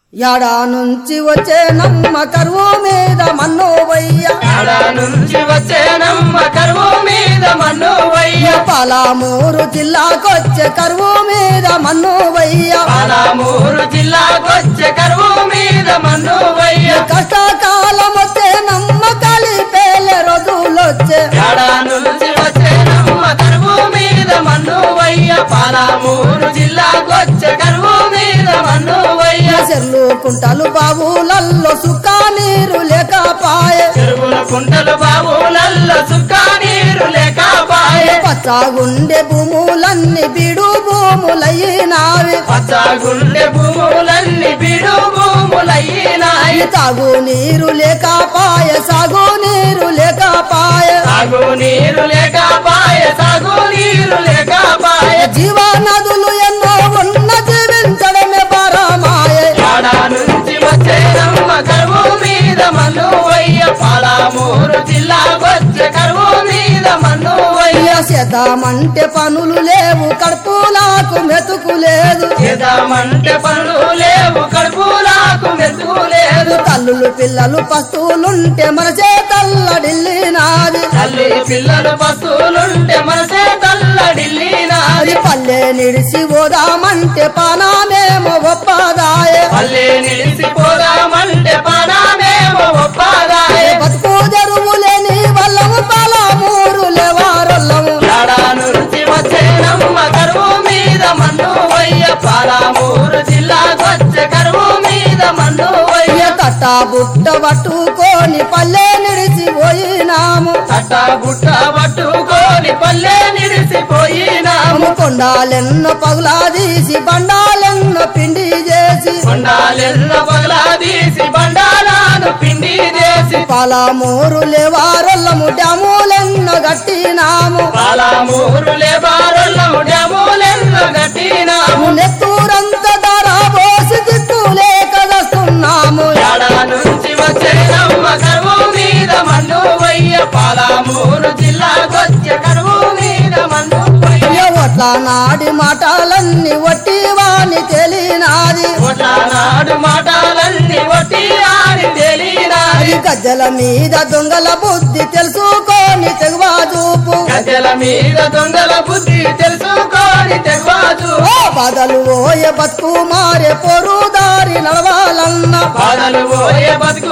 యాడా నుంచి వచ్చే నమ్మ కరువు మీద మన్నో వయ్య ఆడ నుంచి వచ్చేనమ్మ కరువు మీద మన్ను వయ్య పాలామూరు జిల్లాకొచ్చే కరువు మీద మన్నో వయ్య పాలమూరు జిల్లాకొచ్చే కరువు మీద మన్ను వయ్య కష్టకాలం వచ్చే నమ్మ కలిపేలే రోజులొచ్చే ఆడ నుంచి వచ్చేనమ్మ కరువు మీద మన్ను వయ్య పాలమూరు జిల్లాకొచ్చే కరువు మీద మన్ను వయ్య చెర్లు కుంటలు బాబులల్లో సుక్క నీరు లేకపాయే చెరువుల కుంటలు బావులల్ల సుక్క నీరు లేకపాయే పచ్చగుండె భూములన్నీ బీడు భూములయ్యినావి పచ్చగుండె భూములన్నీ బిడు భూములయ్యినాయి తాగు నీరు లేకపాయ సాగు నీరు లేకపాయ సాగు నీరు లేకపాయ సాగు నీరు లేకపాయ జీవనదులు ఎన్నో ఉన్న జీవించడమే పరమాయ ఆడ నుంచి వచ్చేనమ్మ కరువు మీద మన్ను వయ్య పాలమూరు జిల్లాకొచ్చే కరువు మీద మన్ను వయ్య చేద్దామంటే పనులు లేవు కడుపులకు మెతుకు లేదు చేద్దామంటే పనులు లేవు కడుపులకు మెతుకు లేదు తల్లులు పిల్లలు పస్తులుంటే మన చేతల్లడిల్లినాది తల్లి పిల్లలు పశువులుంటే మనసే తల్లడిల్లినాది అది పల్లె నిడిసి పోదామంటే పానామేమో ఒప్పదాయ పల్లె నిలిసిపోదామంటే పానామేమో ఒప్పదాయే బతుకు తెరువు లేని వల్లము పలమూరు లేవారొల్లము ఏడా నుంచి వచ్చేనమ్మ కరువు మీద మన్ను వయ్య పాలమూరు జిల్లాకొచ్చే కరువు మీద మన్ను వయ్య తట్ట బుట్ట పట్టుకొని పల్లె నిడిచి పోయినాము తట్ట బుట్ట పట్టుకొని పల్లె నిలిసిపోయినాము కొండాలెన్నో పగులా తీసి బండాలెన్నో పిండి చేసి కొండాలెల్ల పగలా తీసి బండాలను పిండి చేసి పలమూరు లేవారొల్లము డ్యాములెన్నో గట్టినాము పాలమూరు లేబారులము డ్యాములెల్ల గట్టినాము నెత్తూరంత ధర పోసి తిట్టు లేక వస్తున్నాము ఏడా నుంచి వచ్చేనమ్మ కరువు మీద మన్ను వయ్య పాలమూరు జిల్లాకొచ్చే కరువు మీద మన్ను వయ్య ఒట్ల నాడి మాటలన్నీ వట్టి వాణి తెలినాది ఒట్ల నాడు మాటలన్నీ ఒట్టి ఆడి తెలియనాది అది గజ్జల మీద దొంగల బుద్ధి తెలుసుకొని తెగువా చూపు గద్దెల మీద దొంగల బుద్ధి తెలుసుకోని తెగవాజు ఓ బదలు ఓయ బతుకు మారే పొరు దారి నడవాలన్న బాధలు పోయే బతుకు